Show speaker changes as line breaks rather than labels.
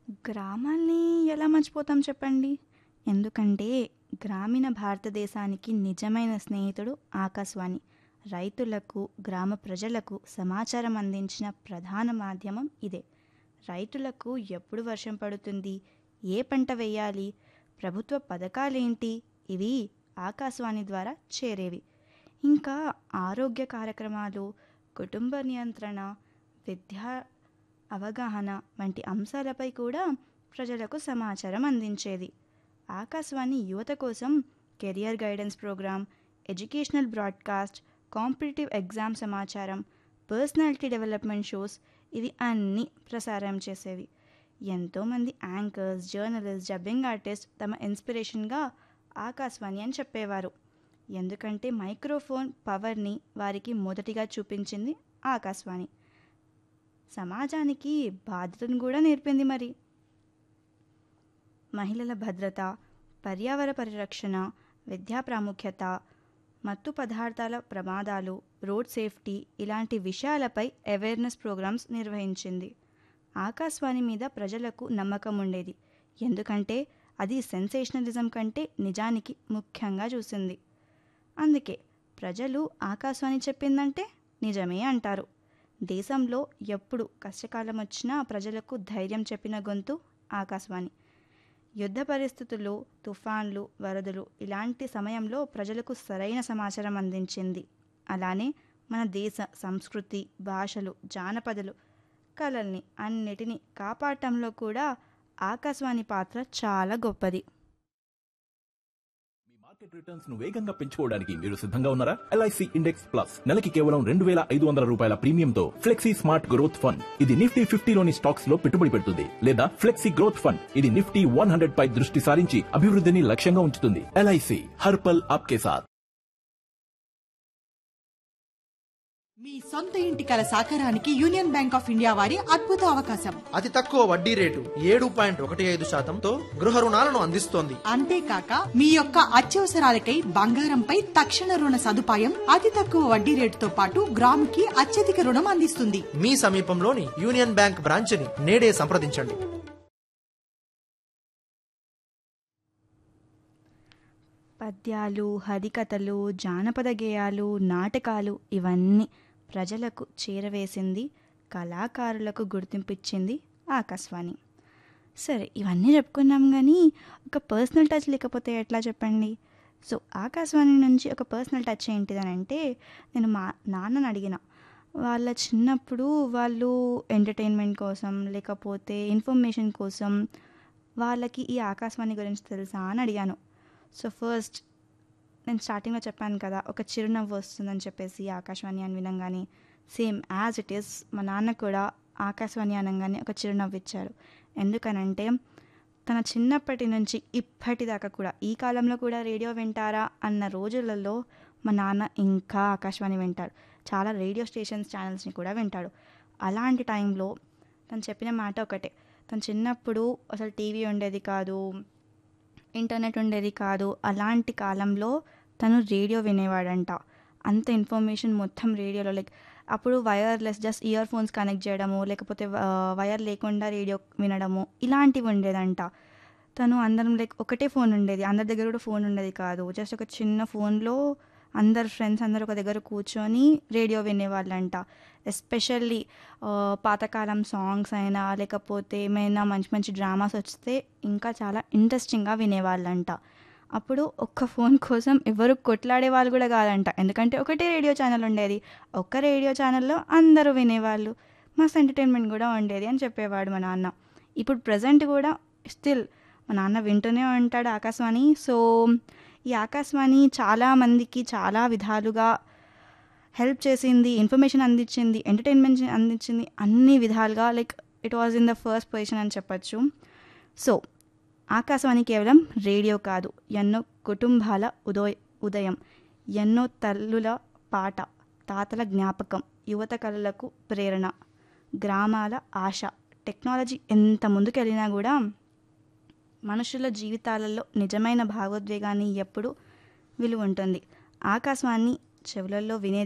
గ్రామాల్ని ఎలా మర్చిపోతాం చెప్పండి ఎందుకంటే గ్రామీణ భారతదేశానికి నిజమైన స్నేహితుడు ఆకాశవాణి రైతులకు గ్రామ ప్రజలకు సమాచారం అందించిన ప్రధాన మాధ్యమం ఇదే రైతులకు ఎప్పుడు వర్షం పడుతుంది ఏ పంట వేయాలి ప్రభుత్వ పథకాలేంటి ఇవి ఆకాశవాణి ద్వారా చేరేవి ఇంకా ఆరోగ్య కార్యక్రమాలు కుటుంబ నియంత్రణ విద్యా అవగాహన వంటి అంశాలపై కూడా ప్రజలకు సమాచారం అందించేది ఆకాశవాణి యువత కోసం career guidance programme educational broadcast competitive exam సమాచారం పర్సనాలిటీ డెవలప్మెంట్ షోస్ ఇవి అన్నీ ప్రసారం చేసేవి ఎంతోమంది యాంకర్స్ జర్నలిస్ట్ డబ్బింగ్ ఆర్టిస్ట్ తమ ఇన్స్పిరేషన్గా ఆకాశవాణి అని చెప్పేవారు ఎందుకంటే మైక్రోఫోన్ పవర్ని వారికి మొదటిగా చూపించింది ఆకాశవాణి సమాజానికి బాధ్యతను కూడా నేర్పింది మరి మహిళల భద్రత పర్యావరణ పరిరక్షణ విద్యా ప్రాముఖ్యత మత్తు పదార్థాల ప్రమాదాలు రోడ్ సేఫ్టీ ఇలాంటి విషయాలపై అవేర్నెస్ ప్రోగ్రామ్స్ నిర్వహించింది ఆకాశవాణి మీద ప్రజలకు నమ్మకం ఉండేది ఎందుకంటే అది సెన్సేషనలిజం కంటే నిజానికి ముఖ్యంగా చూసింది అందుకే ప్రజలు ఆకాశవాణి చెప్పిందంటే నిజమే అంటారు దేశంలో ఎప్పుడు కష్టకాలం వచ్చినా ప్రజలకు ధైర్యం చెప్పిన గొంతు ఆకాశవాణి యుద్ధ పరిస్థితులు తుఫాన్లు వరదలు ఇలాంటి సమయంలో ప్రజలకు సరైన సమాచారం అందించింది అలానే మన దేశ సంస్కృతి భాషలు జానపదలు కళల్ని అన్నిటినీ కాపాడటంలో కూడా ఆకాశవాణి పాత్ర చాలా గొప్పది
మీ మార్కెట్ రిటర్న్స్ ను వేగంగా పెంచుకోవడానికి మీరు సిద్ధంగా ఉన్నారా ఎల్ఐసి ఇండెక్స్ ప్లస్ నెలకి కేవలం రెండు వేల ఐదు వందల రూపాయల ప్రీమియంతో ఫ్లెక్సీ స్మార్ట్ గ్రోత్ ఫండ్ ఇది నిఫ్టీ ఫిఫ్టీలోని స్టాక్స్ లో పెట్టుబడి పెడుతుంది లేదా ఫ్లెక్సీ గ్రోత్ ఫండ్ ఇది నిఫ్టీ వన్ హండ్రెడ్ పై దృష్టి సారించి అభివృద్ధిని లక్ష్యంగా ఉంచుతుంది ఎల్ఐసి హర్పల్ ఆప్కే సాత్
మీ సొంత ఇంటి కల సాకారానికి యూనియన్ బ్యాంక్ ఆఫ్ ఇండియా వారి అద్భుత అవకాశం
అతి తక్కువ వడ్డీ రేటు ఏడు పాయింట్ ఒకటి ఐదు శాతంతో గృహ రుణాలను అందిస్తోంది
అంతేకాక మీ యొక్క అత్యవసరాలకై బంగారంపై తక్షణ రుణ సదుపాయం అతి తక్కువ వడ్డీ రేటుతో పాటు గ్రాముకి అత్యధిక రుణం అందిస్తుంది
మీ సమీపంలోని యూనియన్ బ్యాంక్ బ్రాంచ్ని నేడే సంప్రదించండి
పద్యాలు హరికథలు జానపద గేయాలు నాటకాలు ఇవన్నీ ప్రజలకు చేరవేసింది కళాకారులకు గుర్తింపిచ్చింది ఆకాశవాణి సరే ఇవన్నీ చెప్పుకున్నాం కానీ ఒక పర్సనల్ టచ్ లేకపోతే ఎట్లా చెప్పండి సో ఆకాశవాణి నుంచి ఒక పర్సనల్ టచ్ ఏంటిదని అంటే నేను మా నాన్నని అడిగిన వాళ్ళ చిన్నప్పుడు వాళ్ళు ఎంటర్టైన్మెంట్ కోసం లేకపోతే ఇన్ఫర్మేషన్ కోసం వాళ్ళకి ఈ ఆకాశవాణి గురించి తెలుసా అని అడిగాను సో ఫస్ట్ నేను స్టార్టింగ్లో చెప్పాను కదా ఒక చిరునవ్వు వస్తుందని చెప్పేసి ఆకాశవాణి అని వినంగానే సేమ్ యాజ్ ఇట్ ఈస్ మా నాన్న కూడా ఆకాశవాణి అనగానే ఒక చిరునవ్వు ఇచ్చారు ఎందుకనంటే తన చిన్నప్పటి నుంచి ఇప్పటిదాకా కూడా ఈ కాలంలో కూడా రేడియో వింటారా అన్న రోజులలో మా నాన్న ఇంకా ఆకాశవాణి వింటాడు చాలా రేడియో స్టేషన్స్ ఛానల్స్ని కూడా వింటాడు అలాంటి టైంలో తను చెప్పిన మాట ఒకటే తను చిన్నప్పుడు అసలు టీవీ ఉండేది కాదు ఇంటర్నెట్ ఉండేది కాదు అలాంటి కాలంలో తను రేడియో వినేవాడంట అంత ఇన్ఫర్మేషన్ మొత్తం రేడియోలో లైక్ అప్పుడు wireless just earphones connect చేయడము లేకపోతే వైర్ లేకుండా రేడియో వినడము ఇలాంటివి ఉండేదంట తను అందరం లైక్ ఒకటే ఫోన్ ఉండేది అందరి దగ్గర కూడా ఫోన్ ఉండేది కాదు జస్ట్ ఒక చిన్న ఫోన్లో అందరు ఫ్రెండ్స్ అందరు ఒక దగ్గర కూర్చొని రేడియో వినేవాళ్ళంట ఎస్పెషల్లీ పాతకాలం సాంగ్స్ అయినా లేకపోతే ఏమైనా మంచి మంచి డ్రామాస్ వస్తే ఇంకా చాలా ఇంట్రెస్టింగ్గా వినేవాళ్ళంట అప్పుడు ఒక్క ఫోన్ కోసం ఎవరు కొట్లాడే వాళ్ళు కూడా కాదంట ఎందుకంటే ఒకటే రేడియో ఛానల్ ఉండేది ఒక్క రేడియో ఛానల్లో అందరూ వినేవాళ్ళు మస్తు ఎంటర్టైన్మెంట్ కూడా ఉండేది అని చెప్పేవాడు మా నాన్న ఇప్పుడు ప్రజెంట్ కూడా స్టిల్ మా నాన్న వింటూనే ఉంటాడు ఆకాశవాణి సో ఈ ఆకాశవాణి చాలా మందికి చాలా విధాలుగా హెల్ప్ చేసింది ఇన్ఫర్మేషన్ అందించింది ఎంటర్టైన్మెంట్ అందించింది అన్ని విధాలుగా like it was in the first position అని చెప్పచ్చు సో ఆకాశవాణి కేవలం రేడియో కాదు ఎన్నో కుటుంబాల ఉదయ ఉదయం ఎన్నో తల్లుల పాట తాతల జ్ఞాపకం యువత కళలకు ప్రేరణ గ్రామాల ఆశ టెక్నాలజీ ఎంత ముందుకెళ్ళినా కూడా మనుషుల జీవితాలలో నిజమైన భావోద్వేగాన్ని ఎప్పుడు విలువ ఉంటుంది ఆకాశవాణి చెవులలో వినే